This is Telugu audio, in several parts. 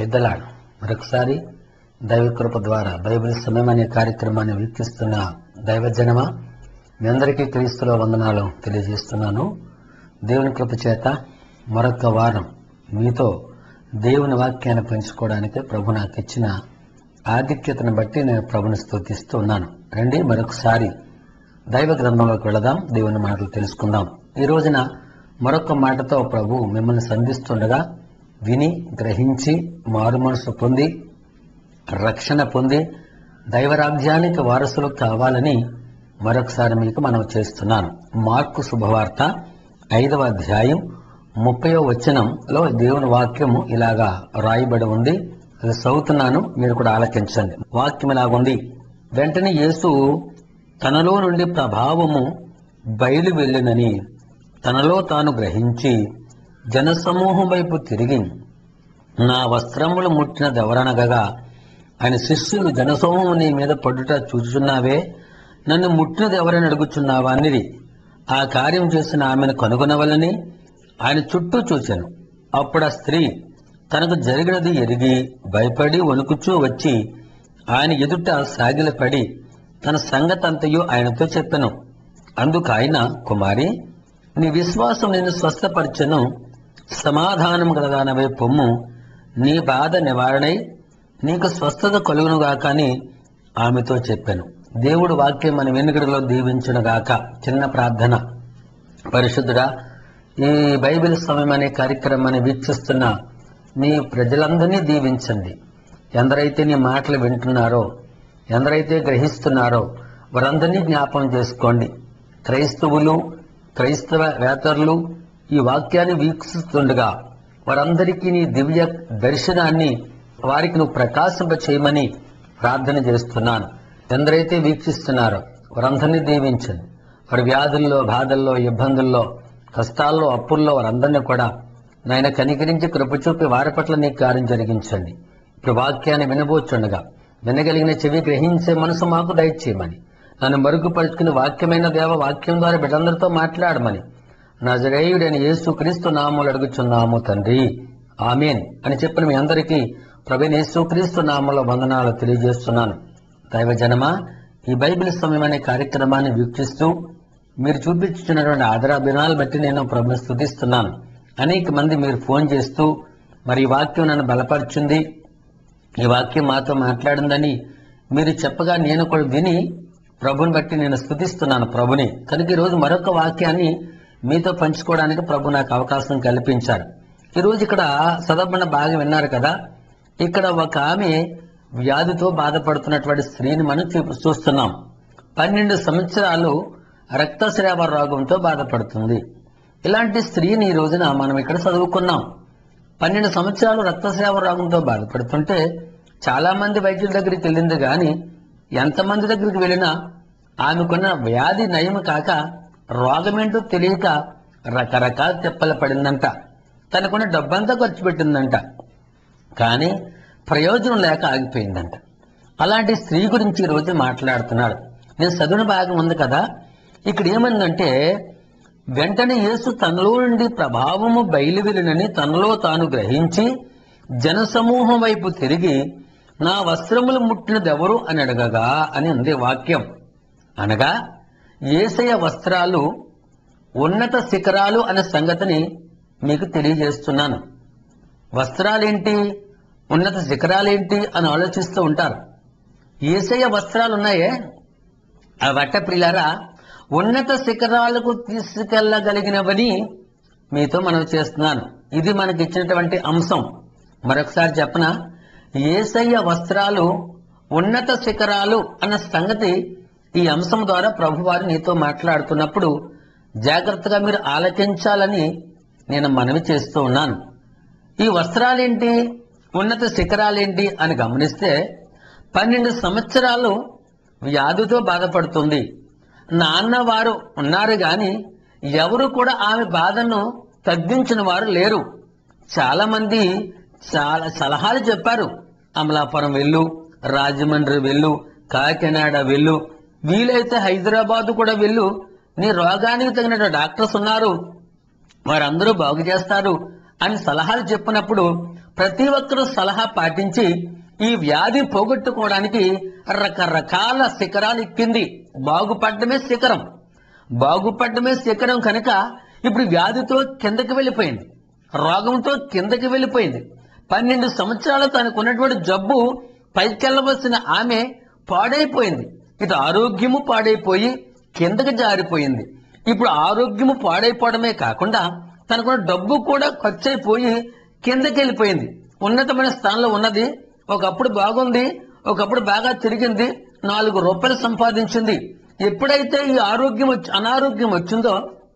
పెద్దలాడు మరొకసారి దైవ కృప ద్వారా బైబిల్ సమయం అనే కార్యక్రమాన్ని వీక్షిస్తున్న దైవజనమా మీ అందరికీ క్రీస్తుల వందనాలు తెలియజేస్తున్నాను దేవుని కృప చేత మరొక వారం మీతో దేవుని వాక్యాన్ని పంచుకోవడానికి ప్రభు నాకు ఇచ్చిన ఆధిక్యతను బట్టి నేను ప్రభుని స్తుతిస్తూ ఉన్నాను రండి మరొకసారి దైవ గ్రంథంలోకి వెళదాం దేవుని మాటలు తెలుసుకుందాం ఈ రోజున మరొక మాటతో ప్రభు మిమ్మల్ని సంధిస్తుండగా విని గ్రహించి మారు మనసు పొంది రక్షణ పొంది దైవరాజ్యానికి వారసులు కావాలని మరొకసారి మీకు మనం చేస్తున్నాను మార్కు శుభవార్త ఐదవ అధ్యాయం ముప్పయో వచనంలో దేవుని వాక్యము ఇలాగా రాయబడి ఉంది అది చదువుతున్నాను మీరు కూడా ఆలకించండి వాక్యం ఇలాగుంది వెంటనే యేసు తనలో నుండి ప్రభావము బయలు వెళ్ళినని తనలో తాను గ్రహించి జనసమూహం వైపు తిరిగి నా వస్త్రములు ముట్టినదెవరనగగా ఆయన శిష్యులు జనసమూహం నీ మీద పడుట చూచుచున్నావే నన్ను ముట్టినది ఎవరని అడుగుచున్నావా అనిది ఆ కార్యం చేసిన ఆమెను కనుగొనవలని ఆయన చుట్టూ చూశాను అప్పుడు ఆ స్త్రీ తనకు జరిగినది ఎరిగి భయపడి వణుకుచూ వచ్చి ఆయన ఎదుట సాగిలపడి తన సంగతంతయు ఆయనతో చెప్పెను అందుకు ఆయన కుమారి నీ విశ్వాసం నిన్ను స్వస్థపరచను సమాధానం గలదానవై పొమ్ము నీ బాధ నివారణై నీకు స్వస్థత కలుగునుగాక అని ఆమెతో చెప్పాను దేవుడు వాక్యం మన వెనుకడిలో దీవించునుగాక చిన్న ప్రార్థన పరిశుద్ధుడా ఈ బైబిల్ సమయం అనే కార్యక్రమాన్ని వీక్షిస్తున్న నీ ప్రజలందరినీ దీవించండి ఎందరైతే నీ మాటలు వింటున్నారో ఎందరైతే గ్రహిస్తున్నారో వారందరినీ జ్ఞాపకం చేసుకోండి క్రైస్తవులు క్రైస్తవ వేతరులు ఈ వాక్యాన్ని వీక్షిస్తుండగా వారందరికీ నీ దివ్య దర్శనాన్ని వారికి నువ్వు ప్రకాశింప చేయమని ప్రార్థన చేస్తున్నాను ఎందరైతే వీక్షిస్తున్నారో వారందరినీ దీవించండి వారి వ్యాధుల్లో బాధల్లో ఇబ్బందుల్లో కష్టాల్లో అప్పుల్లో వారందరినీ కూడా నాయన కనికరించి కృప చూపి వారి పట్ల నీ కార్యం జరిగించండి ఇప్పుడు వాక్యాన్ని వినబోచుండగా వినగలిగిన చెవి గ్రహించే మనసు మాకు దయచేయమని నన్ను మరుగుపరుచుకుని వాక్యమైన దేవ వాక్యం ద్వారా బిడ్డందరితో మాట్లాడమని నజరేయుడైన యేసు క్రీస్తు నామములు అడుగుచున్నాము తండ్రి ఆమెన్ అని చెప్పిన మీ అందరికీ ప్రవీణ్ యేసు క్రీస్తు నామంలో వందనాలు తెలియజేస్తున్నాను దైవజనమా ఈ బైబిల్ సమయం అనే కార్యక్రమాన్ని వీక్షిస్తూ మీరు చూపించుతున్నటువంటి ఆదరాభిమానాలు బట్టి నేను ప్రభుని స్థుతిస్తున్నాను అనేక మంది మీరు ఫోన్ చేస్తూ మరి ఈ వాక్యం నన్ను బలపరిచింది ఈ వాక్యం మాతో మాట్లాడిందని మీరు చెప్పగా నేను కూడా విని ప్రభుని బట్టి నేను స్థుతిస్తున్నాను ప్రభుని కనుక ఈరోజు మరొక వాక్యాన్ని మీతో పంచుకోవడానికి ప్రభు నాకు అవకాశం కల్పించారు ఈరోజు ఇక్కడ సదబన్న బాగా విన్నారు కదా ఇక్కడ ఒక ఆమె వ్యాధితో బాధపడుతున్నటువంటి స్త్రీని మనం చూ- చూస్తున్నాం పన్నెండు సంవత్సరాలు రక్తస్రావ రోగంతో బాధపడుతుంది ఇలాంటి స్త్రీని ఈ రోజున మనం ఇక్కడ చదువుకున్నాం పన్నెండు సంవత్సరాలు రక్తస్రావ రోగంతో బాధపడుతుంటే చాలా మంది వైద్యుల దగ్గరికి వెళ్ళింది కానీ ఎంతమంది దగ్గరికి వెళ్ళినా ఆమెకున్న వ్యాధి నయం కాక రోగమేంటో తెలియక రకరకాల తిప్పలు పడిందంట తనకున్న డబ్బంతా ఖర్చు పెట్టిందంట కానీ ప్రయోజనం లేక ఆగిపోయిందంట అలాంటి స్త్రీ గురించి ఈరోజు మాట్లాడుతున్నాడు నేను చదువున భాగం ఉంది కదా ఇక్కడ ఏమందంటే వెంటనే యేసు తనలో నుండి ప్రభావము బయలువెళ్ళినని తనలో తాను గ్రహించి జనసమూహం వైపు తిరిగి నా వస్త్రములు ముట్టినదెవరు అని అడగగా అని ఉంది వాక్యం అనగా ఏసయ వస్త్రాలు ఉన్నత శిఖరాలు అనే సంగతిని మీకు తెలియజేస్తున్నాను వస్త్రాలేంటి ఉన్నత శిఖరాలేంటి అని ఆలోచిస్తూ ఉంటారు ఏసయ్య వస్త్రాలు ఉన్నాయే ఆ వట్ట ప్రియులారా ఉన్నత శిఖరాలకు తీసుకెళ్ళగలిగినవని మీతో మనం చేస్తున్నాను ఇది మనకి ఇచ్చినటువంటి అంశం మరొకసారి చెప్పన ఏసయ్య వస్త్రాలు ఉన్నత శిఖరాలు అన్న సంగతి ఈ అంశం ద్వారా ప్రభువారు నీతో మాట్లాడుతున్నప్పుడు జాగ్రత్తగా మీరు ఆలకించాలని నేను మనవి చేస్తూ ఉన్నాను ఈ వస్త్రాలేంటి ఉన్నత శిఖరాలేంటి అని గమనిస్తే పన్నెండు సంవత్సరాలు వ్యాధితో బాధపడుతుంది నాన్న వారు ఉన్నారు గాని ఎవరు కూడా ఆమె బాధను తగ్గించిన వారు లేరు చాలా మంది చాలా సలహాలు చెప్పారు అమలాపురం వెళ్ళు రాజమండ్రి వెళ్ళు కాకినాడ వెళ్ళు వీలైతే హైదరాబాద్ కూడా వెళ్ళు నీ రోగానికి తగిన డాక్టర్స్ ఉన్నారు వారందరూ బాగు చేస్తారు అని సలహాలు చెప్పినప్పుడు ప్రతి ఒక్కరూ సలహా పాటించి ఈ వ్యాధి పోగొట్టుకోవడానికి రకరకాల శిఖరాలు ఎక్కింది బాగుపడమే శిఖరం బాగుపడమే శిఖరం కనుక ఇప్పుడు వ్యాధితో కిందకి వెళ్ళిపోయింది రోగంతో కిందకి వెళ్ళిపోయింది పన్నెండు సంవత్సరాలు తనకు ఉన్నటువంటి జబ్బు పైకెళ్ళవలసిన ఆమె పాడైపోయింది ఇటు ఆరోగ్యము పాడైపోయి కిందకి జారిపోయింది ఇప్పుడు ఆరోగ్యము పాడైపోవడమే కాకుండా తనకున్న డబ్బు కూడా ఖర్చు అయిపోయి కిందకి వెళ్ళిపోయింది ఉన్నతమైన స్థానంలో ఉన్నది ఒకప్పుడు బాగుంది ఒకప్పుడు బాగా తిరిగింది నాలుగు రూపాయలు సంపాదించింది ఎప్పుడైతే ఈ ఆరోగ్యం వచ్చి అనారోగ్యం వచ్చిందో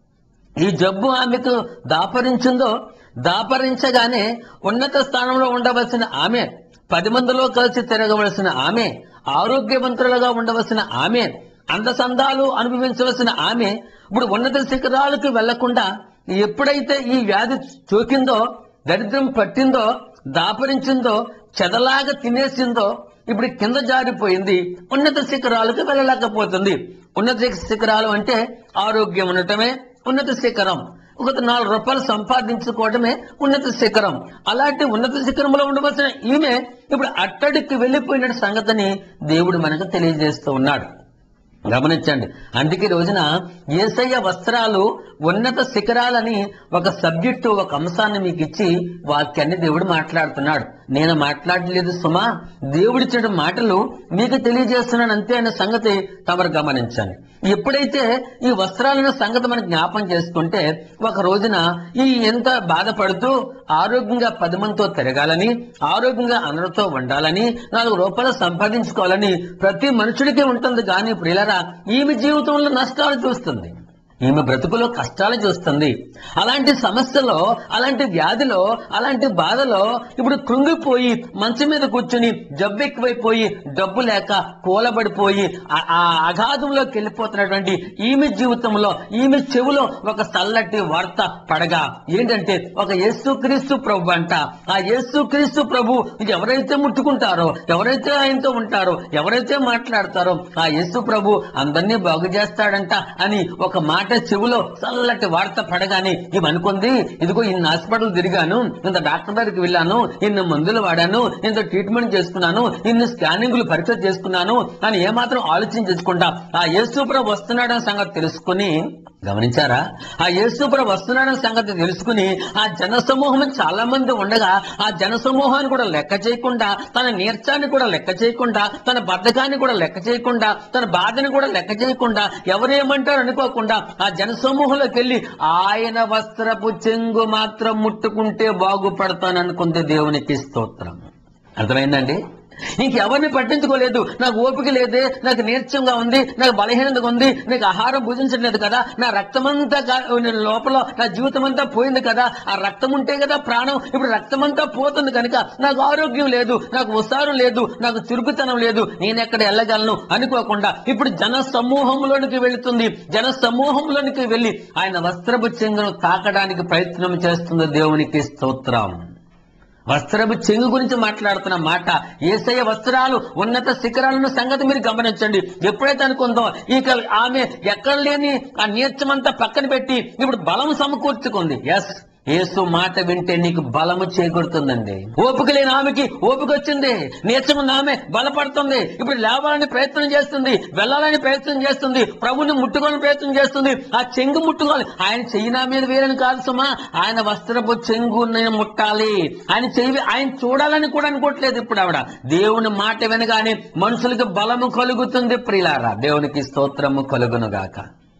ఈ జబ్బు ఆమెకు దాపరించిందో దాపరించగానే ఉన్నత స్థానంలో ఉండవలసిన ఆమె పది మందిలో కలిసి తిరగవలసిన ఆమె ఆరోగ్యవంతులుగా ఉండవలసిన ఆమె అందసందాలు అనుభవించవలసిన ఆమె ఇప్పుడు ఉన్నత శిఖరాలకు వెళ్లకుండా ఎప్పుడైతే ఈ వ్యాధి చోకిందో దరిద్రం పట్టిందో దాపరించిందో చెదలాగా తినేసిందో ఇప్పుడు కింద జారిపోయింది ఉన్నత శిఖరాలకు వెళ్ళలేకపోతుంది ఉన్నత శిఖరాలు అంటే ఆరోగ్యం ఉండటమే ఉన్నత శిఖరం ఒక నాలుగు రూపాయలు సంపాదించుకోవడమే ఉన్నత శిఖరం అలాంటి ఉన్నత శిఖరంలో ఉండవలసిన ఈమె ఇప్పుడు అట్టడికి వెళ్ళిపోయిన సంగతిని దేవుడు మనకు తెలియజేస్తూ ఉన్నాడు గమనించండి అందుకే ఈ రోజున ఏసయ్య వస్త్రాలు ఉన్నత శిఖరాలని ఒక సబ్జెక్టు ఒక అంశాన్ని మీకు ఇచ్చి వాక్యాన్ని దేవుడు మాట్లాడుతున్నాడు నేను మాట్లాడలేదు సుమా దేవుడిచ్చిన మాటలు మీకు తెలియజేస్తున్నాను అంతే అనే సంగతి తమరు గమనించండి ఎప్పుడైతే ఈ వస్త్రాలన్న సంగతి మనం జ్ఞాపం చేసుకుంటే ఒక రోజున ఈ ఎంత బాధపడుతూ ఆరోగ్యంగా పది మందితో తిరగాలని ఆరోగ్యంగా అందరితో ఉండాలని నాలుగు రూపాయలు సంపాదించుకోవాలని ప్రతి మనుషుడికి ఉంటుంది కానీ ప్రియులరా ఈమె జీవితంలో నష్టాలు చూస్తుంది ఈమె బ్రతుకులో కష్టాలు చూస్తుంది అలాంటి సమస్యలో అలాంటి వ్యాధిలో అలాంటి బాధలో ఇప్పుడు కృంగిపోయి మంచం మీద కూర్చుని జబ్బు ఎక్కువైపోయి డబ్బు లేక కూలబడిపోయి ఆ- ఆ అగాధంలోకి వెళ్ళిపోతున్నటువంటి ఈమె జీవితంలో ఈమె చెవులో ఒక చల్లటి వార్త పడగా ఏంటంటే ఒక యేసుక్రీస్తు ప్రభు అంట ఆ యేసుక్రీస్తు ప్రభు ఎవరైతే ముట్టుకుంటారో ఎవరైతే ఆయనతో ఉంటారో ఎవరైతే మాట్లాడతారో ఆ యేసు ప్రభు అందరినీ బాగు చేస్తాడంట అని ఒక మాట చెవులో చల్లటి వార్త పడగానే ఇవి అనుకుంది ఇదిగో ఇన్ని హాస్పిటల్ తిరిగాను ఇంత డాక్టర్ దగ్గరికి వెళ్ళాను ఇన్ని మందులు వాడాను ఇంత ట్రీట్మెంట్ చేసుకున్నాను ఇన్ని స్కానింగ్లు పరీక్ష చేసుకున్నాను అని ఏమాత్రం ఆలోచన చేసుకుంటా ఆ యేసుప్రభు వస్తున్నాడన్న సంగతి తెలుసుకుని గమనించారా ఆ యేసుప్రభు వస్తున్నాడన్న సంగతి తెలుసుకుని ఆ జన సమూహం చాలా మంది ఉండగా ఆ జన సమూహాన్ని కూడా లెక్క చేయకుండా తన నీర్చాన్ని కూడా లెక్క చేయకుండా తన బద్ధకాన్ని కూడా లెక్క చేయకుండా తన బాధని కూడా లెక్క చేయకుండా ఎవరేమంటారు అనుకోకుండా ఆ జన సమూహంలోకి వెళ్ళి ఆయన వస్త్రపు చెంగు మాత్రం ముట్టుకుంటే బాగుపడతాననుకుంది దేవునికి స్తోత్రం అర్థమైందండి ఇంకెవరిని పట్టించుకోలేదు నాకు ఓపిక లేదే నాకు నీరసంగా ఉంది నాకు బలహీనతగా ఉంది నాకు ఆహారం భుజించట్లేదు కదా నా రక్తమంతా గా- నేను లోపల నా జీవితం అంతా పోయింది కదా ఆ రక్తం ఉంటే కదా ప్రాణం ఇప్పుడు రక్తమంతా పోతుంది కనుక నాకు ఆరోగ్యం లేదు నాకు ఉసారు లేదు నాకు చురుకుతనం లేదు నేను ఎక్కడ వెళ్ళగలను అనుకోకుండా ఇప్పుడు జన సమూహంలోనికి వెళుతుంది జన సమూహంలోనికి వెళ్ళి ఆయన వస్త్రపు చెంగును తాకడానికి ప్రయత్నం చేస్తుంది దేవునికి స్తోత్రం వస్త్రపు చెంగు గురించి మాట్లాడుతున్న మాట ఏసయ్య వస్త్రాలు ఉన్నత శిఖరాలను సంగతి మీరు గమనించండి ఎప్పుడైతే అనుకుందో ఇక ఆమె ఎక్కడ లేని ఆ నీర్చమంతా పక్కన పెట్టి ఇప్పుడు బలం సమకూర్చుకుంది ఎస్ యేసు మాట వింటే నీకు బలము చేకూరుతుందండి ఓపిక లేని ఆమెకి ఓపిక వచ్చింది నీచమున్న ఆమె బలపడుతుంది ఇప్పుడు లేవాలని ప్రయత్నం చేస్తుంది వెళ్ళాలని ప్రయత్నం చేస్తుంది ప్రభుని ముట్టుకోవాలని ప్రయత్నం చేస్తుంది ఆ చెంగు ముట్టుకోవాలి ఆయన చెయ్యి నా మీద వేరని కాదు సుమా ఆయన వస్త్రపు చెంగు నేను ముట్టాలి ఆయన చెయ్యి ఆయన చూడాలని కూడా అనుకోవట్లేదు ఇప్పుడు ఆవిడ దేవుని మాట వినగానే మనుషులకు బలము కలుగుతుంది ప్రియులారా దేవునికి స్తోత్రము కలుగును గాక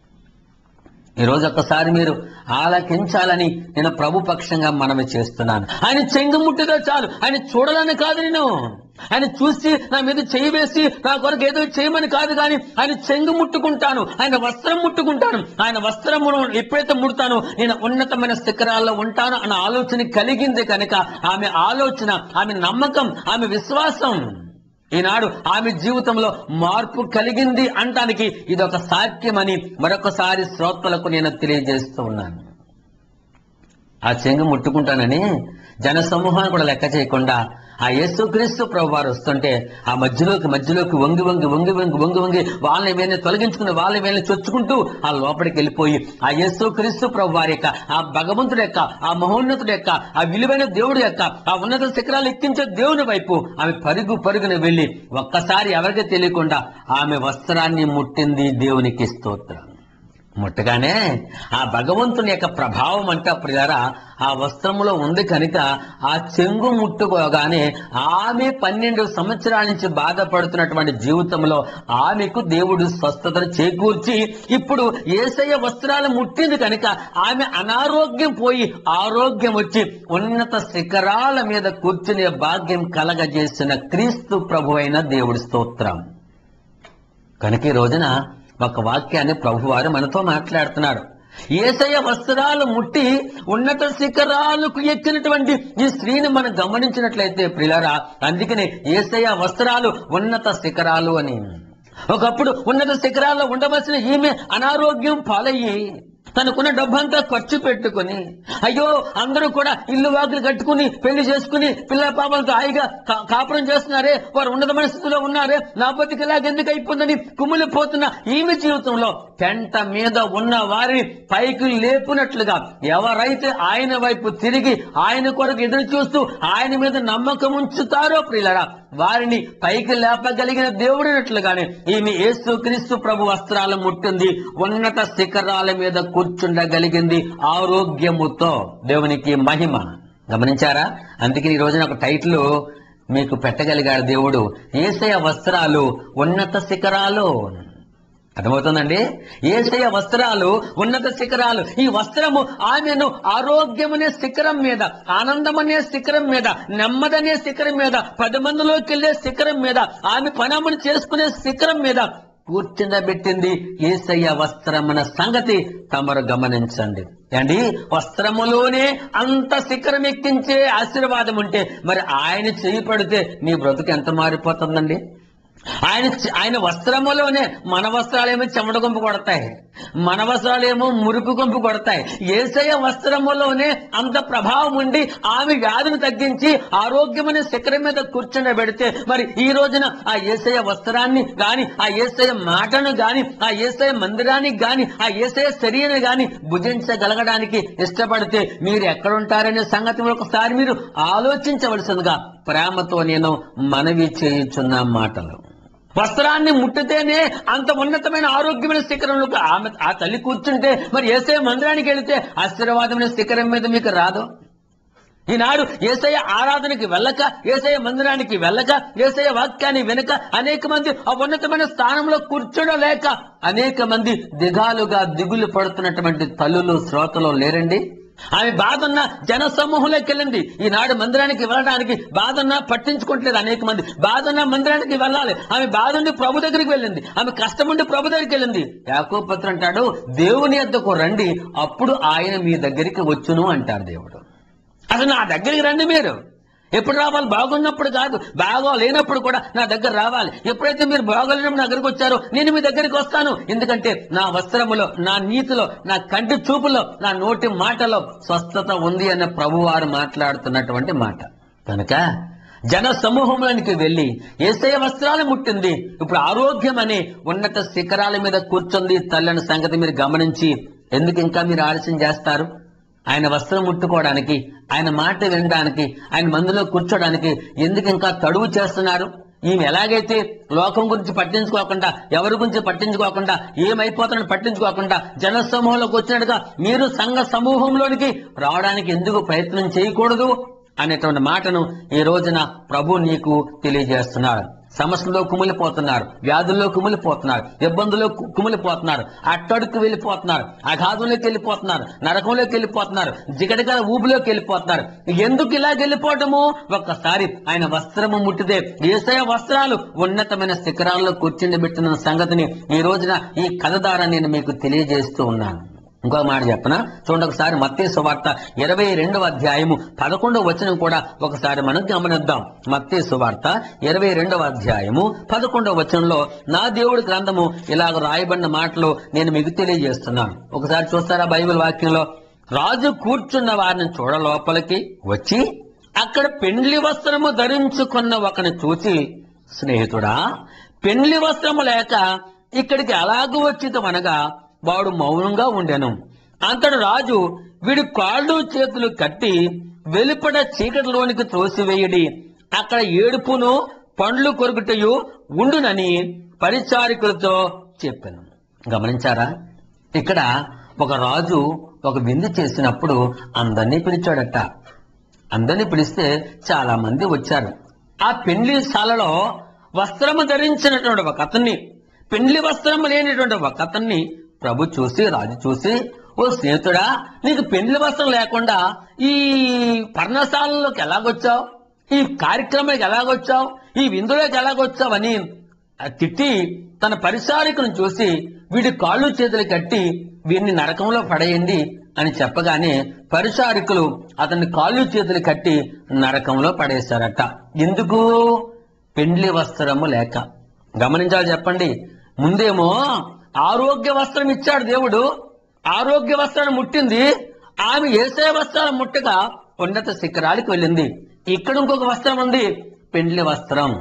ఈ రోజు ఒక్కసారి మీరు ఆలకించాలని నేను ప్రభు పక్షంగా మనవి చేస్తున్నాను ఆయన చెంగు ముట్టిదో చాలు ఆయన చూడాలని కాదు నేను ఆయన చూసి నా మీద చేయి వేసి నా కొరకు ఏదో చేయమని కాదు కానీ ఆయన చెంగు ముట్టుకుంటాను ఆయన వస్త్రం ముట్టుకుంటాను ఆయన వస్త్రమును ఎప్పుడైతే ముడతానో నేను ఉన్నతమైన శిఖరాల్లో ఉంటాను అన్న ఆలోచన కలిగింది కనుక ఆమె ఆలోచన ఆమె నమ్మకం ఆమె విశ్వాసం ఈనాడు ఆమె జీవితంలో మార్పు కలిగింది అంటానికి ఇది ఒక సాక్ష్యమని మరొకసారి శ్రోతలకు నేను తెలియజేస్తూ ఉన్నాను ఆ చెంగు ముట్టుకుంటానని జన సమూహాన్ని కూడా లెక్క చేయకుండా ఆ యేసుక్రీస్తు ప్రభు వారు వస్తుంటే ఆ మధ్యలోకి మధ్యలోకి వంగి వంగి వంగి వంగి వంగి వంగి వాళ్ళని వీళ్ళని తొలగించుకుని వాళ్ళని వీళ్ళని చొచ్చుకుంటూ ఆ లోపలికి వెళ్ళిపోయి ఆ యేసుక్రీస్తు ప్రభు వారి యొక్క ఆ భగవంతుడి యొక్క ఆ మహోన్నతుడి యొక్క ఆ విలువైన దేవుడి యొక్క ఆ ఉన్నత శిఖరాలు ఎక్కించే దేవుని వైపు ఆమె పరుగు పరుగున వెళ్ళి ఒక్కసారి ఎవరికి తెలియకుండా ఆమె వస్త్రాన్ని ముట్టింది దేవునికి స్తోత్రం ముట్టగానే ఆ భగవంతుని యొక్క ప్రభావం అంటే అప్పుడు గారా ఆ వస్త్రములో ఉంది కనుక ఆ చెంగు ముట్టుకోగానే ఆమె పన్నెండు సంవత్సరాల నుంచి బాధపడుతున్నటువంటి జీవితంలో ఆమెకు దేవుడు స్వస్థతను చేకూర్చి ఇప్పుడు ఏసయ్య వస్త్రాలు ముట్టింది కనుక ఆమె అనారోగ్యం పోయి ఆరోగ్యం వచ్చి ఉన్నత శిఖరాల మీద కూర్చునే భాగ్యం కలగజేసిన క్రీస్తు ప్రభు అయిన దేవుడి స్తోత్రం కనుక ఈ రోజున ఒక వాక్యాన్ని ప్రభువారు మనతో మాట్లాడుతున్నాడు ఏసయ్య వస్త్రాలు ముట్టి ఉన్నత శిఖరాలకు ఎక్కినటువంటి ఈ స్త్రీని మనం గమనించినట్లయితే ప్రిలరా అందుకనే ఏసయ్య వస్త్రాలు ఉన్నత శిఖరాలు అని ఒకప్పుడు ఉన్నత శిఖరాల్లో ఉండవలసిన ఈమె అనారోగ్యం పాలయ్యి తనకున్న డబ్బంతా ఖర్చు పెట్టుకుని అయ్యో అందరూ కూడా ఇల్లు వాకులు కట్టుకుని పెళ్లి చేసుకుని పిల్ల పాపలతో హాయిగా కా- కాపురం చేస్తున్నారే వారు ఉన్నతమైన స్థితిలో ఉన్నారే నా బతికి ఇలాగెందుకు అయిపోతుందని కుమిలిపోతున్న ఈమె జీవితంలో పెంట మీద ఉన్న వారిని పైకి లేపునట్లుగా ఎవరైతే ఆయన వైపు తిరిగి ఆయన కొరకు ఎదురు చూస్తూ ఆయన మీద నమ్మకం ఉంచుతారో ప్రియులరా వారిని పైకి లేపగలిగిన దేవుడినట్లుగానే ఈమె యేసు క్రీస్తు ప్రభు వస్త్రాలు ముట్టింది ఉన్నత శిఖరాల మీద కూర్చుండగలిగింది ఆరోగ్యముతో దేవునికి మహిమ గమనించారా అందుకే ఈ రోజున ఒక టైటిల్ మీకు పెట్టగలిగాడు దేవుడు ఏసయ వస్త్రాలు ఉన్నత శిఖరాలు అర్థమవుతుందండి ఏసయ వస్త్రాలు ఉన్నత శిఖరాలు ఈ వస్త్రము ఆమెను ఆరోగ్యమనే శిఖరం మీద ఆనందమనే శిఖరం మీద నెమ్మదనే శిఖరం మీద పది మందిలోకి వెళ్ళే శిఖరం మీద ఆమె పనమును చేసుకునే శిఖరం మీద కూర్చుండబెట్టింది ఏసయ్య వస్త్రమున సంగతి తమరు గమనించండి అండి వస్త్రములోనే అంత శిఖరం ఎక్కించే ఆశీర్వాదం ఉంటే మరి ఆయన చేయి పడితే నీ బ్రతుకు ఎంత మారిపోతుందండి ఆయన ఆయన వస్త్రములోనే మన వస్త్రాలేమో చెమట గుంపు కొడతాయి మన వస్త్రాలేమో మురుకు గుంపు కొడతాయి ఏసయ వస్త్రములోనే అంత ప్రభావం ఉండి ఆమె వ్యాధిని తగ్గించి ఆరోగ్యమైన శిఖరం మీద కూర్చుండబెడితే మరి ఈ రోజున ఆ ఏసయ వస్త్రాన్ని గాని ఆ ఏసయ మాటను గాని ఆ ఏసయ మందిరానికి గాని ఆ ఏసయ శరీరాన్ని గాని భుజించగలగడానికి ఇష్టపడితే మీరు ఎక్కడుంటారనే సంగతి ఒకసారి మీరు ఆలోచించవలసిందిగా ప్రేమతో నేను మనవి చేయుచున్న మాటలు వస్త్రాన్ని ముట్టితేనే అంత ఉన్నతమైన ఆరోగ్యమైన శిఖరంలో ఆమె ఆ తల్లి కూర్చుంటే మరి ఏసే మందిరానికి వెళితే ఆశీర్వాదమైన శిఖరం మీద మీకు రాదు ఈనాడు ఏసయ్య ఆరాధనకి వెళ్ళక ఏసయ్య మందిరానికి వెళ్ళక ఏసయ్య వాక్యాన్ని వెనక అనేక మంది ఆ ఉన్నతమైన స్థానంలో కూర్చోడలేక అనేక మంది దిగాలుగా దిగులు పడుతున్నటువంటి తల్లులు శ్రోతలు లేరండి ఆమె బాధన్న జన సమూహంలోకి వెళ్ళింది ఈనాడు మందిరానికి వెళ్ళడానికి బాధన్న పట్టించుకోవట్లేదు అనేక మంది బాధన్న మందిరానికి వెళ్ళాలి ఆమె బాధ ఉండి ప్రభు దగ్గరికి వెళ్ళింది ఆమె కష్టం ఉండి ప్రభు దగ్గరికి వెళ్ళింది యాకోపత్ర అంటాడు దేవుని యొద్దకు రండి అప్పుడు ఆయన మీ దగ్గరికి వచ్చును అంటారు దేవుడు అసలు నా దగ్గరికి రండి మీరు ఎప్పుడు రావాలి బాగున్నప్పుడు కాదు బాగా లేనప్పుడు కూడా నా దగ్గర రావాలి ఎప్పుడైతే మీరు బాగోలేనప్పుడు నా దగ్గరికి వచ్చారో నేను మీ దగ్గరికి వస్తాను ఎందుకంటే నా వస్త్రములో నా నీతిలో నా కంటి చూపులో నా నోటి మాటలో స్వస్థత ఉంది అన్న ప్రభువారు మాట్లాడుతున్నటువంటి మాట కనుక జన సమూహంలోనికి వెళ్ళి ఏసయ వస్త్రాలు ముట్టింది ఇప్పుడు ఆరోగ్యం అనే ఉన్నత శిఖరాల మీద కూర్చుంది తల్లని సంగతి మీరు గమనించి ఎందుకు ఇంకా మీరు ఆలస్యం చేస్తారు ఆయన వస్త్రం ముట్టుకోవడానికి ఆయన మాట వినడానికి ఆయన మందులో కూర్చోడానికి ఎందుకు ఇంకా తడువు చేస్తున్నారు ఈమె ఎలాగైతే లోకం గురించి పట్టించుకోకుండా ఎవరి గురించి పట్టించుకోకుండా ఏమైపోతాడని పట్టించుకోకుండా జన సమూహంలోకి వచ్చినట్టుగా మీరు సంఘ సమూహంలోనికి రావడానికి ఎందుకు ప్రయత్నం చేయకూడదు అనేటువంటి మాటను ఈ రోజున ప్రభు నీకు తెలియజేస్తున్నాడు సమస్యలో కుమిలిపోతున్నారు వ్యాధుల్లో కుమిలిపోతున్నారు ఇబ్బందుల్లో కు- కుమిలిపోతున్నారు అట్టడుకు వెళ్ళిపోతున్నారు అగాధంలోకి వెళ్ళిపోతున్నారు నరకంలోకి వెళ్ళిపోతున్నారు జిగటగల ఊబిలోకి వెళ్ళిపోతున్నారు ఎందుకు ఇలా వెళ్ళిపోవటము ఒక్కసారి ఆయన వస్త్రము ముట్టితే ఏసయ వస్త్రాలు ఉన్నతమైన శిఖరాల్లో కూర్చుండబెట్టిన సంగతిని ఈ రోజున ఈ కథ ద్వారా నేను మీకు తెలియజేస్తూ ఉన్నాను ఇంకో మాట చెప్పన చూడండి ఒకసారి మత్తే సువార్త ఇరవై రెండవ అధ్యాయము పదకొండవ వచనం కూడా ఒకసారి మనం గమనిద్దాం మత్తే సువార్త ఇరవై రెండవ అధ్యాయము పదకొండవ వచనంలో నా దేవుడి గ్రంథము ఇలాగ రాయబడిన మాటలు నేను మీకు తెలియజేస్తున్నాను ఒకసారి చూస్తారా బైబిల్ వాక్యంలో రాజు కూర్చున్న వారిని చూడ లోపలికి వచ్చి అక్కడ పెండ్లి వస్త్రము ధరించుకున్న ఒకని చూచి స్నేహితుడా పెండ్లి వస్త్రము లేక ఇక్కడికి అలాగూ వచ్చితమనగా వాడు మౌనంగా ఉండెను అంతడు రాజు వీడి కాళ్ళు చేతులు కట్టి వెలుపడ చీకటిలోనికి త్రోసివేయడి అక్కడ ఏడుపును పండ్లు కొరుకుటయు ఉండునని పరిచారికులతో చెప్పాను గమనించారా ఇక్కడ ఒక రాజు ఒక విందు చేసినప్పుడు అందరినీ పిలిచాడట అందరినీ పిలిస్తే చాలా మంది వచ్చారు ఆ పెండ్లి శాలలో వస్త్రము ధరించినటువంటి ఒక అతన్ని పెండ్లి వస్త్రము లేనటువంటి ఒక అతన్ని ప్రభు చూసి రాజు చూసి ఓ స్నేహితుడా నీకు పెండ్లి వస్త్రం లేకుండా ఈ పర్ణశాలలోకి ఎలాగొచ్చావు ఈ కార్యక్రమానికి ఎలాగొచ్చావు ఈ విందులోకి ఎలాగొచ్చావని ఆ తిట్టి తన పరిచారికను చూసి వీడి కాళ్ళు చేతులు కట్టి వీడిని నరకంలో పడేయండి అని చెప్పగానే పరిచారికులు అతని కాళ్ళు చేతులు కట్టి నరకంలో పడేశారట ఎందుకు పెండ్లి వస్త్రము లేక గమనించాలి చెప్పండి ముందేమో ఆరోగ్య వస్త్రం ఇచ్చాడు దేవుడు ఆరోగ్య వస్త్రాన్ని ముట్టింది ఆమె ఏసే వస్త్రాలు ముట్టగా ఉన్నత శిఖరాలకు వెళ్ళింది ఇక్కడ ఇంకొక వస్త్రం ఉంది పెండ్లి వస్త్రం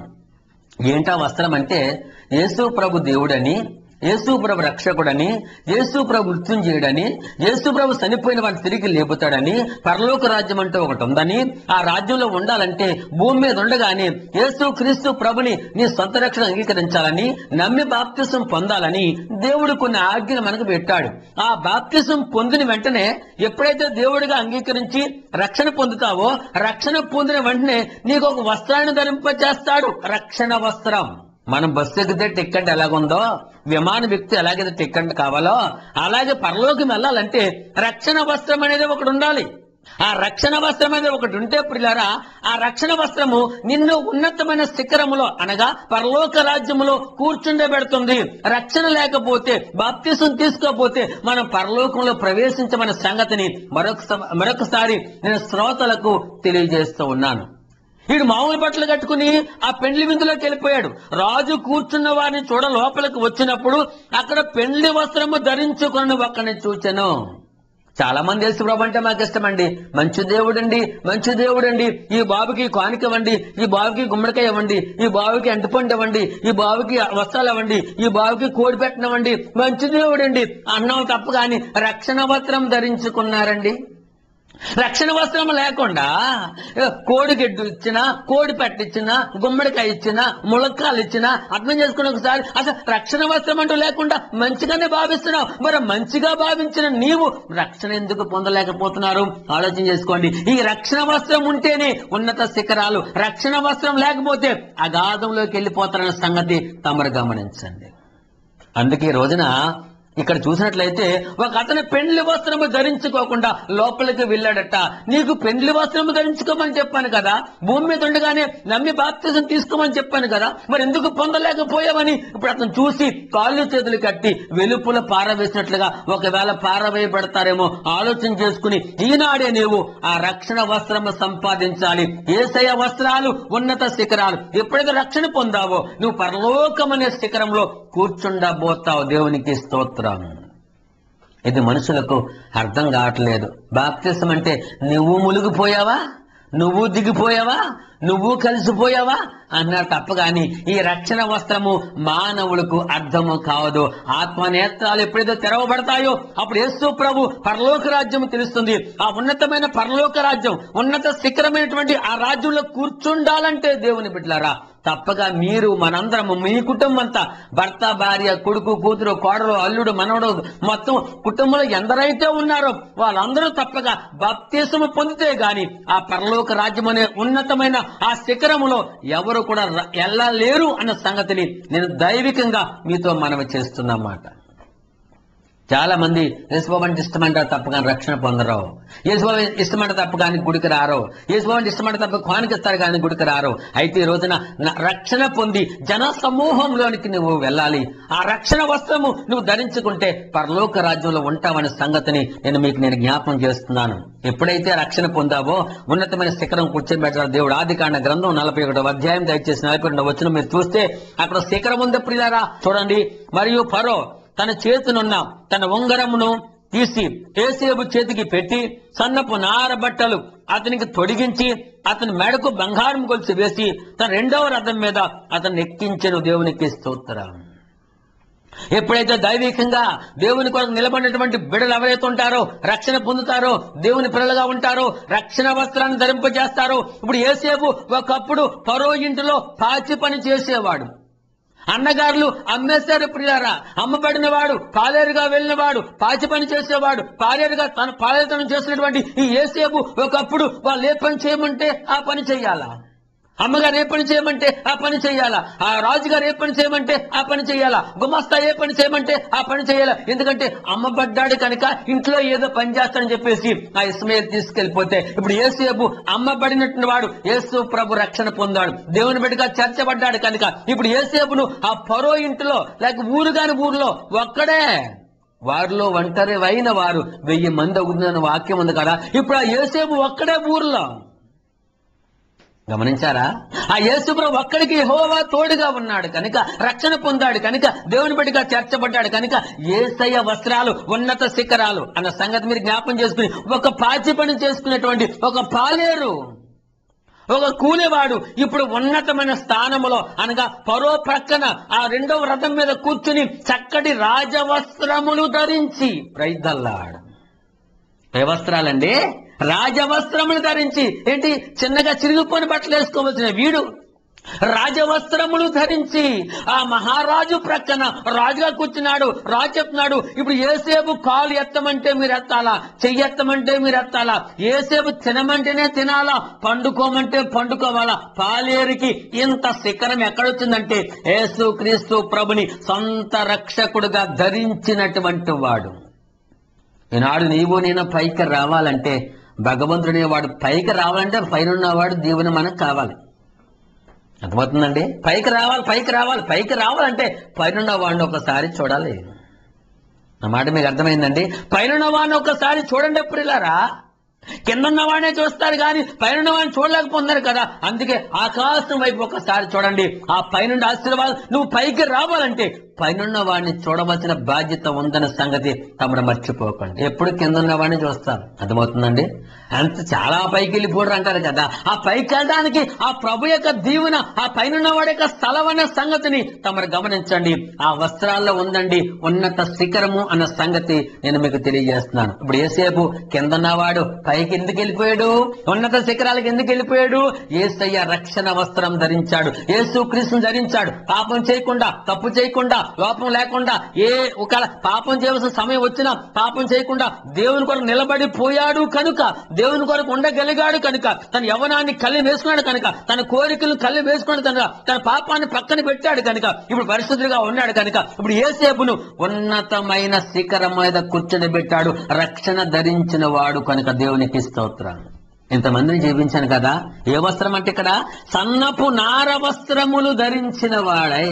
ఏంటా వస్త్రం అంటే యేసు ప్రభు దేవుడని యేసు ప్రభు రక్షకుడని యేసు ప్రభు మృత్యుంజయుడని యేసు ప్రభు చనిపోయిన వాడిని తిరిగి లేపుతాడని పరలోక రాజ్యం అంటే ఒకటి ఉందని ఆ రాజ్యంలో ఉండాలంటే భూమి మీద ఉండగానే యేసు క్రీస్తు ప్రభుని నీ సొంత రక్షణ అంగీకరించాలని నమ్మి బాప్తిసం పొందాలని దేవుడు కొన్ని ఆజ్ఞలు మనకు పెట్టాడు ఆ బాప్తిసం పొందిన వెంటనే ఎప్పుడైతే దేవుడిగా అంగీకరించి రక్షణ పొందుతావో రక్షణ పొందిన వెంటనే నీకు ఒక వస్త్రాన్ని ధరింపజేస్తాడు రక్షణ వస్త్రం మనం బస్సు ఎక్కితే టికెట్ ఎలాగుందో విమాన వ్యక్తి ఎలాగైతే టికెట్ కావాలో అలాగే పరలోకం వెళ్ళాలంటే రక్షణ వస్త్రం అనేది ఒకటి ఉండాలి ఆ రక్షణ వస్త్రం అనేది ఒకటి ఉంటే పిల్లారా ఆ రక్షణ వస్త్రము నిన్ను ఉన్నతమైన శిఖరములో అనగా పరలోక రాజ్యములో కూర్చుండబెడుతుంది రక్షణ లేకపోతే బాప్తిసం తీసుకోకపోతే మనం పరలోకంలో ప్రవేశించమన్న సంగతిని మరొక మరొకసారి నేను శ్రోతలకు తెలియజేస్తూ ఉన్నాను వీడు మామూలు బట్టలు కట్టుకుని ఆ పెండ్లి విందులోకి వెళ్ళిపోయాడు రాజు కూర్చున్న వారిని చూడ లోపలికి వచ్చినప్పుడు అక్కడ పెండ్లి వస్త్రము ధరించుకుని ఒక్కని చూచెను చాలా మంది యేసు ప్రభు అంటే మాకు ఇష్టమండి మంచి దేవుడండి మంచి దేవుడండి ఈ బాబుకి కానుక ఇవ్వండి ఈ బాబుకి గుమ్మడికాయ ఇవ్వండి ఈ బాబుకి అంటుపండు ఇవ్వండి ఈ బాబుకి వస్త్రాలు ఇవ్వండి ఈ బాబుకి కోడి పెట్టనివ్వండి మంచి దేవుడండి అన్నం తప్ప కానీ రక్షణ వస్త్రం ధరించుకున్నారండి రక్షణ వస్త్రం లేకుండా ఏ, కోడి గెడ్డు ఇచ్చినా కోడి పెట్టిచ్చినా గుమ్మడికాయ ఇచ్చినా ములక్కాలు ఇచ్చినా అర్థం చేసుకుని ఒకసారి అసలు రక్షణ వస్త్రం అంటూ లేకుండా మంచిగానే భావిస్తున్నావు మరి మంచిగా భావించిన నీవు రక్షణ ఎందుకు పొందలేకపోతున్నారు ఆలోచన చేసుకోండి ఈ రక్షణ వస్త్రం ఉంటేనే ఉన్నత శిఖరాలు రక్షణ వస్త్రం లేకపోతే అగాధంలోకి వెళ్ళిపోతారన్న సంగతి తమరు గమనించండి అందుకే ఈ రోజున ఇక్కడ చూసినట్లయితే ఒక అతను పెండ్లి వస్త్రము ధరించుకోకుండా లోపలికి వెళ్ళాడట నీకు పెండ్లి వస్త్రము ధరించుకోమని చెప్పాను కదా భూమి మీద ఉండగానే నమ్మి బాప్తిజం తీసుకోమని చెప్పాను కదా మరి ఎందుకు పొందలేకపోయావని ఇప్పుడు అతను చూసి కాళ్ళు చేతులు కట్టి వెలుపుల పారవేసినట్లుగా ఒకవేళ పారవేయబడతారేమో ఆలోచన చేసుకుని ఈనాడే నీవు ఆ రక్షణ వస్త్రము సంపాదించాలి ఏసయ వస్త్రాలు ఉన్నత శిఖరాలు ఎప్పుడైతే రక్షణ పొందావో నువ్వు పరలోకమనే శిఖరంలో కూర్చుండబోతావు దేవునికి స్తోత్రం ఇది మనుషులకు అర్థం కావట్లేదు బాప్తిసం అంటే నువ్వు మునిగిపోయావా నువ్వు దిగిపోయావా నువ్వు కలిసిపోయావా అన్నారు తప్ప గాని ఈ రక్షణ వస్త్రము మానవులకు అర్థము కావదు ఆత్మ నేత్రాలు ఎప్పుడైతే తెరవబడతాయో అప్పుడు యేసు ప్రభు పరలోక రాజ్యం తెలుస్తుంది ఆ ఉన్నతమైన పరలోక రాజ్యం ఉన్నత శిఖరమైనటువంటి ఆ రాజ్యంలో కూర్చుండాలంటే దేవుని బిడ్డలారా తప్పగా మీరు మనందరము మీ కుటుంబం అంతా భర్త భార్య కొడుకు కూతురు కోడలు అల్లుడు మనవడు మొత్తం కుటుంబంలో ఎందరైతే ఉన్నారో వాళ్ళందరూ తప్పగా బాప్తీసము పొందితే గాని ఆ పరలోక రాజ్యం అనే ఉన్నతమైన ఆ శిఖరములో ఎవరు కూడా ర- వెళ్ళలేరు అన్న సంగతిని నేను దైవికంగా మీతో మనవి చేస్తున్నమాట చాలా మంది యేసుబాబు అంటే ఇష్టమంటారు తప్ప కానీ రక్షణ పొందరు యేసుబాబు ఇష్టమంటే తప్ప కానీ గుడికి రారు యేసుబాబు అంటే ఇష్టమంటే తప్ప కానికిస్తారు కానీ గుడికి రారు అయితే ఈ రోజున న- రక్షణ పొంది జన సమూహంలోనికి నువ్వు వెళ్ళాలి ఆ రక్షణ వస్త్రము నువ్వు ధరించుకుంటే పరలోక రాజ్యంలో ఉంటావనే సంగతిని నేను మీకు నేను జ్ఞాపకం చేస్తున్నాను ఎప్పుడైతే రక్షణ పొందావో ఉన్నతమైన శిఖరం కూర్చోబెట్టారు దేవుడు ఆది కాండ గ్రంథం నలభై ఒకటో అధ్యాయం దయచేసి నలభై రెండవ వచ్చిన మీరు చూస్తే అక్కడ శిఖరం ఉంది ప్రియారా చూడండి మరియు ఫరో తన చేతునున్న తన ఉంగరమును తీసి ఏసేబు చేతికి పెట్టి సన్నపు నార బట్టలు అతనికి తొడిగించి అతని మెడకు బంగారం గొలుసు వేసి తన రెండవ రథం మీద అతన్ని ఎక్కించెను దేవునికి స్తోత్రం ఎప్పుడైతే దైవికంగా దేవుని కొరకు నిలబడినటువంటి బిడలు ఎవరైతే ఉంటారో రక్షణ పొందుతారో దేవుని పిల్లలుగా ఉంటారో రక్షణ వస్త్రాన్ని ధరింపజేస్తారో ఇప్పుడు ఏసేపు ఒకప్పుడు పరో ఇంటిలో పాచి పని చేసేవాడు అన్నగారులు అమ్మేశారు ప్రియారా అమ్మబడిన వాడు పాలేరుగా వెళ్ళిన వాడు పాచి పని చేసేవాడు పాలేరుగా తన పాలేరుతనం చేసినటువంటి ఈ ఏసేపు ఒకప్పుడు వాళ్ళు ఏ పని చేయమంటే ఆ పని చెయ్యాలా అమ్మగారు ఏ పని చేయమంటే ఆ పని చేయాలా ఆ రాజుగారు ఏ పని చేయమంటే ఆ పని చేయాలా గుమస్తా ఏ పని చేయమంటే ఆ పని చేయాలా ఎందుకంటే అమ్మబడ్డాడు కనుక ఇంట్లో ఏదో పని చేస్తాడని చెప్పేసి ఆ ఇస్మేల్ తీసుకెళ్లిపోతే ఇప్పుడు ఏసేపు అమ్మబడినటువంటి వాడు యేసు ప్రభు రక్షణ పొందాడు దేవుని బిడ్డగా చేర్చబడ్డాడు కనుక ఇప్పుడు ఏసేపును ఆ పరో ఇంటిలో లేక ఊరు కాని ఊరిలో ఒక్కడే వారిలో ఒంటరి అయిన వారు వెయ్యి మంది అవుతుందని వాక్యం ఉంది కదా ఇప్పుడు ఆ ఏసేపు ఒక్కడే ఊర్లో గమనించారా ఆ యేసుప్రభు ఒక్కడికి యెహోవా తోడుగా ఉన్నాడు కనుక రక్షణ పొందాడు కనుక దేవుని బట్టిగా చేర్చబడ్డాడు కనుక ఏసయ్య వస్త్రాలు ఉన్నత శిఖరాలు అన్న సంగతి మీరు జ్ఞాపం చేసుకుని ఒక పాచి పని చేసుకునేటువంటి ఒక పాలేరు ఒక కూలివాడు ఇప్పుడు ఉన్నతమైన స్థానములో అనగా పరో ప్రక్కన ఆ రెండవ రథం మీద కూర్చుని చక్కటి రాజవస్త్రములు ధరించి ప్రైదల్లాడు ఏ వస్త్రాలండి రాజవస్త్రములు ధరించి ఏంటి చిన్నగా చిరిగిపోయిన బట్టలు వేసుకోవచ్చిన వీడు రాజవస్త్రములు ధరించి ఆ మహారాజు ప్రక్కన రాజుగా కూర్చున్నాడు రాజు చెప్తున్నాడు ఇప్పుడు ఏసేపు కాలు ఎత్తమంటే మీరు ఎత్తాలా చెయ్యి ఎత్తమంటే మీరు ఎత్తాలా ఏసేపు తినమంటేనే తినాలా పండుకోమంటే పండుకోవాలా పాలేరికి ఇంత శిఖరం ఎక్కడొచ్చిందంటే యేసు క్రీస్తు ప్రభుని సొంత రక్షకుడుగా ధరించినటువంటి వాడు ఈనాడు నీవు నేను పైకి రావాలంటే భగవంతుడే వాడు పైకి రావాలంటే పైన ఉన్నవాడు దేవుని మనకు కావాలి అర్థమవుతుందండి పైకి రావాలి పైకి రావాలి పైకి రావాలంటే పైన వాడిని ఒకసారి చూడాలి నా మాట మీకు అర్థమైందండి పైన వాడిని ఒకసారి చూడండి ఎప్పుడు ఇలారా కింద ఉన్నవాడినే చూస్తారు కానీ పైన వాడిని చూడలేకపోతున్నారు కదా అందుకే ఆకాశం వైపు ఒకసారి చూడండి ఆ పైన ఆశీర్వాదం నువ్వు పైకి రావాలంటే పైన వాడిని చూడవలసిన బాధ్యత ఉందన్న సంగతి తమరు మర్చిపోకండి ఎప్పుడు కింద ఉన్న వాడిని చూస్తారు అర్థమవుతుందండి అంత చాలా పైకి వెళ్ళిపోవడం అంటారు కదా ఆ పైకి వెళ్ళడానికి ఆ ప్రభు యొక్క దీవెన ఆ పైన వాడి యొక్క స్థలం అనే సంగతిని తమరు గమనించండి ఆ వస్త్రాల్లో ఉందండి ఉన్నత శిఖరము అన్న సంగతి నేను మీకు తెలియజేస్తున్నాను ఇప్పుడు ఏసేపు కింద ఉన్నవాడు పైకి ఎందుకు వెళ్ళిపోయాడు ఉన్నత శిఖరాలకు ఎందుకు వెళ్ళిపోయాడు ఏసయ్య రక్షణ వస్త్రం ధరించాడు యేసు క్రీస్తుని ధరించాడు పాపం చేయకుండా తప్పు చేయకుండా లోపం లేకుండా ఏ ఒక పాపం చేయవలసిన సమయం వచ్చినా పాపం చేయకుండా దేవుని కొరకు నిలబడిపోయాడు కనుక దేవుని కొరకు ఉండగలిగాడు కనుక తన యవనాన్ని కళ్ళి వేసుకున్నాడు కనుక తన కోరికలను కళ్ళి వేసుకున్నాడు కనుక తన పాపాన్ని పక్కన పెట్టాడు కనుక ఇప్పుడు పరిశుద్ధుడిగా ఉన్నాడు కనుక ఇప్పుడు ఏసేపును ఉన్నతమైన శిఖరం మీద కూర్చొని పెట్టాడు రక్షణ ధరించిన వాడు కనుక దేవునికి స్తోత్రం ఇంతమందిని జీవించాను కదా ఏ వస్త్రం అంటే ఇక్కడ సన్నపు నార వస్త్రములు ధరించిన వాడై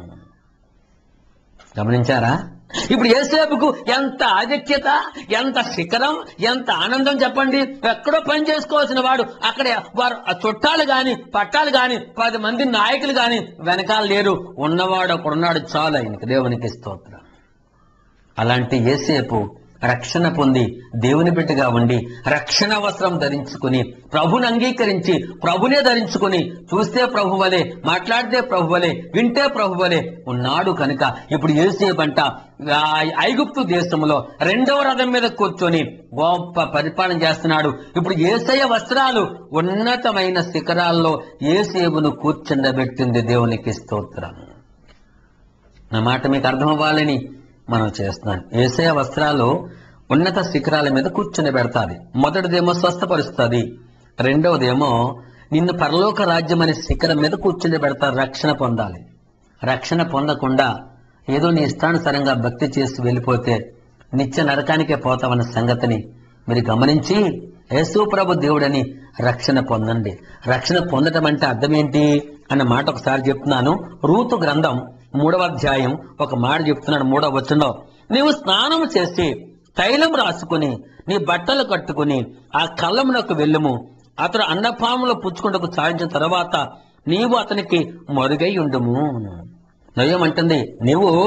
గమనించారా ఇప్పుడు ఏసేపుకు ఎంత ఆధిక్యత ఎంత శిఖరం ఎంత ఆనందం చెప్పండి ఎక్కడో పని చేసుకోవాల్సిన వాడు అక్కడ వారు ఆ చుట్టాలు గాని పట్టాలు గాని పది మంది నాయకులు గాని వెనకాల లేరు ఉన్నవాడు ఒకడున్నాడు చాలు ఆయనకి దేవునికి స్తోత్రం అలాంటి ఏసేపు రక్షణ పొంది దేవుని బిడ్డగా ఉండి రక్షణ వస్త్రం ధరించుకుని ప్రభుని అంగీకరించి ప్రభునే ధరించుకుని చూస్తే ప్రభు వలె మాట్లాడితే ప్రభు వలె వింటే ప్రభు వలె ఉన్నాడు కనుక ఇప్పుడు ఏసేపంట ఆ ఐగుప్తు దేశంలో రెండవ రథం మీద కూర్చొని గొప్ప పరిపాలన చేస్తున్నాడు ఇప్పుడు ఏసయ్య వస్త్రాలు ఉన్నతమైన శిఖరాల్లో ఏసేపును కూర్చుండబెట్టింది దేవునికి స్తోత్రం నా మాట మీకు అర్థం అవ్వాలని మనం చేస్తున్నాం ఏసయ వస్త్రాలు ఉన్నత శిఖరాల మీద కూర్చుని పెడతాది మొదటిదేమో స్వస్థపరుస్తుంది రెండవదేమో నిన్ను పరలోక రాజ్యం అనే శిఖరం మీద కూర్చుని పెడతారు రక్షణ పొందాలి రక్షణ పొందకుండా ఏదో నీ ఇష్టానుసారంగా భక్తి చేసి వెళ్ళిపోతే నిత్య నరకానికే పోతామన్న సంగతిని మీరు గమనించి యేసు ప్రభు దేవుడని రక్షణ పొందండి రక్షణ పొందటం అంటే అర్థం ఏంటి అన్న మాట ఒకసారి చెప్తున్నాను రూతు గ్రంథం మూడవ అధ్యాయం ఒక మాట చెప్తున్నాడు మూడవ వచనంలో నీవు స్నానం చేసి తైలం రాసుకుని నీ బట్టలు కట్టుకుని ఆ కళ్ళమునకు వెళ్ళుము అతడు అన్నపాములో పుచ్చుకుంటకు సాధించిన తర్వాత నీవు అతనికి మరుగై ఉండుము నయం అంటుంది నీవు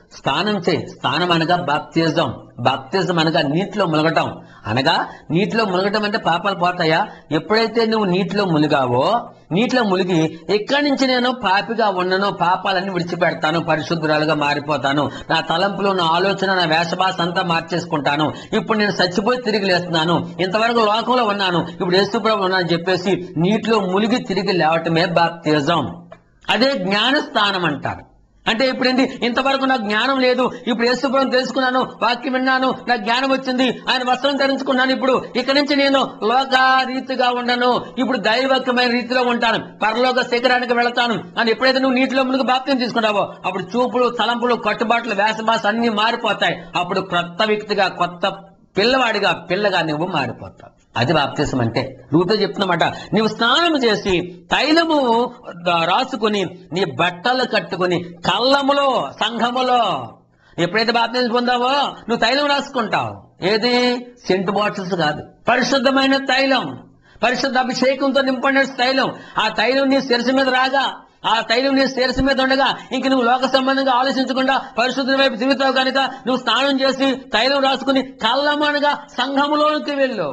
స్నానం చేయి స్నానం అనగా బాప్తిజం బాప్తిజం అనగా నీటిలో మునగటం అనగా నీటిలో మునగటం అంటే పాపాలు పోతాయా ఎప్పుడైతే నువ్వు నీటిలో మునిగావో నీటిలో మునిగి ఇక్కడి నుంచి నేను పాపిగా ఉన్నను పాపాలన్నీ విడిచిపెడతాను పరిశుద్ధురాలుగా మారిపోతాను నా తలంపులు నా ఆలోచన నా వేషభాష అంతా మార్చేసుకుంటాను ఇప్పుడు నేను చచ్చిపోయి తిరిగి లేస్తున్నాను ఇంతవరకు లోకంలో ఉన్నాను ఇప్పుడు యేసుప్రభు ఉన్నాను చెప్పేసి నీటిలో మునిగి తిరిగి లేవటమే బాప్తిజం అదే జ్ఞానస్థానం అంటారు అంటే ఇప్పుడు ఏంటి ఇంతవరకు నాకు జ్ఞానం లేదు ఇప్పుడు యేసుప్రభు తెలుసుకున్నాను వాక్యం విన్నాను నాకు జ్ఞానం వచ్చింది ఆయన వస్త్రం ధరించుకున్నాను ఇప్పుడు ఇక్కడి నుంచి నేను లోక రీతిగా ఉండను ఇప్పుడు దైవకమైన రీతిలో ఉంటాను పరలోక శిఖరానికి వెళతాను అని ఎప్పుడైతే నువ్వు నీటిలో మునిగి బాప్త్యం తీసుకుంటావో అప్పుడు చూపులు తలంపులు కట్టుబాట్లు వేసభాస అన్ని మారిపోతాయి అప్పుడు క్రొత్త వ్యక్తిగా కొత్త పిల్లవాడిగా పిల్లగా నువ్వు మారిపోతావు అది బాప్తిసం అంటే రూతో చెప్తున్నమాట నువ్వు స్నానం చేసి తైలము ద- రాసుకుని నీ బట్టలు కట్టుకుని కళ్ళములో సంఘములో ఎప్పుడైతే బాప్తిసం పొందావో నువ్వు తైలం రాసుకుంటావు ఏది సెంట్ బాటిల్స్ కాదు పరిశుద్ధమైన తైలం పరిశుద్ధ అభిషేకంతో నింపడిన తైలం ఆ తైలం నీ శిరసు మీద రాగా ఆ తైలం నీ శిరసు మీద ఉండగా ఇంక నువ్వు లోక సంబంధంగా ఆలోచించకుండా పరిశుద్ధుల వైపు తిరుగుతావు కనుక నువ్వు స్నానం చేసి తైలం రాసుకుని కళ్ళమనగా సంఘములోనికి వెళ్ళు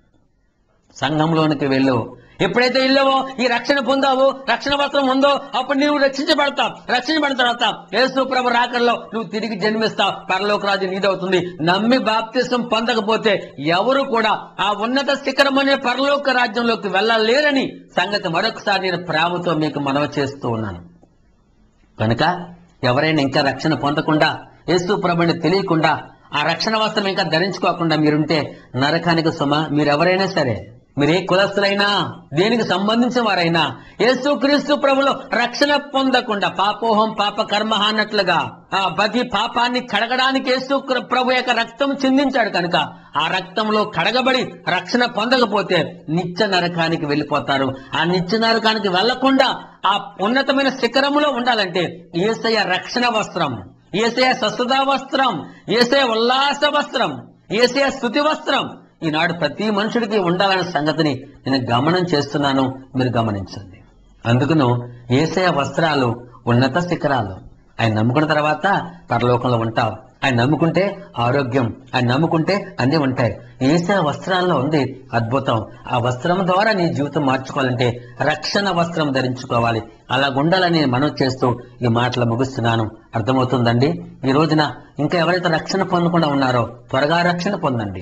సంఘంలోనికి వెళ్ళు ఎప్పుడైతే వెళ్ళావో ఈ రక్షణ పొందావో రక్షణ వస్త్రం ఉందో అప్పుడు నువ్వు రక్షించబడతావు రక్షించబడిన తర్వాత యేసు ప్రభు రాకల్లో నువ్వు తిరిగి జన్మిస్తావు పరలోక రాజు నీదవుతుంది నమ్మి బాప్తిసం పొందకపోతే ఎవరు కూడా ఆ ఉన్నత శిఖరం అనే పరలోక రాజ్యంలోకి వెళ్ళలేరని సంగతి మరొకసారి నేను ప్రేమతో మీకు మనవి చేస్తూ ఉన్నాను కనుక ఎవరైనా ఇంకా రక్షణ పొందకుండా యేసు ప్రభుని తెలియకుండా ఆ రక్షణ వస్త్రం ఇంకా ధరించుకోకుండా మీరుంటే నరకానికి సుమ మీరెవరైనా సరే మీరు ఏ కులస్తులైనా దేనికి సంబంధించిన వారైనా యేసు క్రీస్తు ప్రభులో రక్షణ పొందకుండా పాపోహం పాప కర్మ అన్నట్లుగా ఆ ప్రతి పాపాన్ని కడగడానికి యేసు క్ర- ప్రభు యొక్క రక్తం చిందించాడు కనుక ఆ రక్తంలో కడగబడి రక్షణ పొందకపోతే నిత్య నరకానికి వెళ్ళిపోతారు ఆ నిత్య నరకానికి వెళ్లకుండా ఆ ఉన్నతమైన శిఖరములో ఉండాలంటే ఏసయ రక్షణ వస్త్రం ఏసయ స్వస్థతా వస్త్రం ఏసయ ఉల్లాస వస్త్రం ఏసయ స్థుతి వస్త్రం ఈనాడు ప్రతి మనుషుడికి ఉండాలనే సంగతిని నేను గమనం చేస్తున్నాను మీరు గమనించండి అందుకును ఏసయ వస్త్రాలు ఉన్నత శిఖరాలు ఆయన నమ్ముకున్న తర్వాత పరలోకంలో ఉంటావు ఆయన నమ్ముకుంటే ఆరోగ్యం ఆయన నమ్ముకుంటే అన్నీ ఉంటాయి ఏసే వస్త్రాల్లో ఉంది అద్భుతం ఆ వస్త్రం ద్వారా నీ జీవితం మార్చుకోవాలంటే రక్షణ వస్త్రం ధరించుకోవాలి అలా ఉండాలని మనం చేస్తూ ఈ మాటలు ముగిస్తున్నాను అర్థమవుతుందండి ఈ రోజున ఇంకా ఎవరైతే రక్షణ పొందకుండా ఉన్నారో త్వరగా రక్షణ పొందండి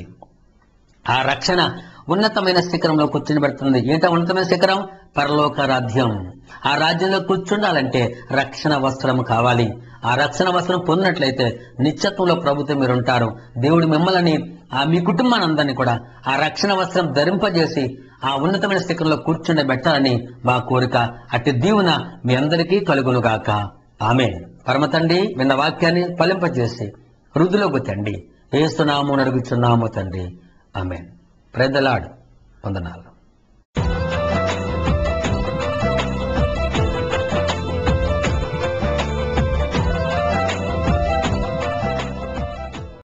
ఆ రక్షణ ఉన్నతమైన శిఖరంలో కూర్చుని పెడుతుంది ఏంటో ఉన్నతమైన శిఖరం పరలోక రాజ్యం ఆ రాజ్యంలో కూర్చుండాలంటే రక్షణ వస్త్రం కావాలి ఆ రక్షణ వస్త్రం పొందినట్లయితే నిత్యత్వంలో ప్రభుత్వం మీరు ఉంటారు దేవుడు మిమ్మల్ని ఆ మీ కుటుంబాన్ని అందరినీ కూడా ఆ రక్షణ వస్త్రం ధరింపజేసి ఆ ఉన్నతమైన శిఖరంలో కూర్చుండబెట్టాలని మా కోరిక అట్టి దీవున మీ అందరికీ కలుగునుగాక ఆమె పరమతండి విన్న వాక్యాన్ని ఫలింపజేసి హృదిలోకి తండి ఏస్తున్నాము అడుగుచున్నాము తండ్రి ఆమె ప్రజలాడు వందనాలు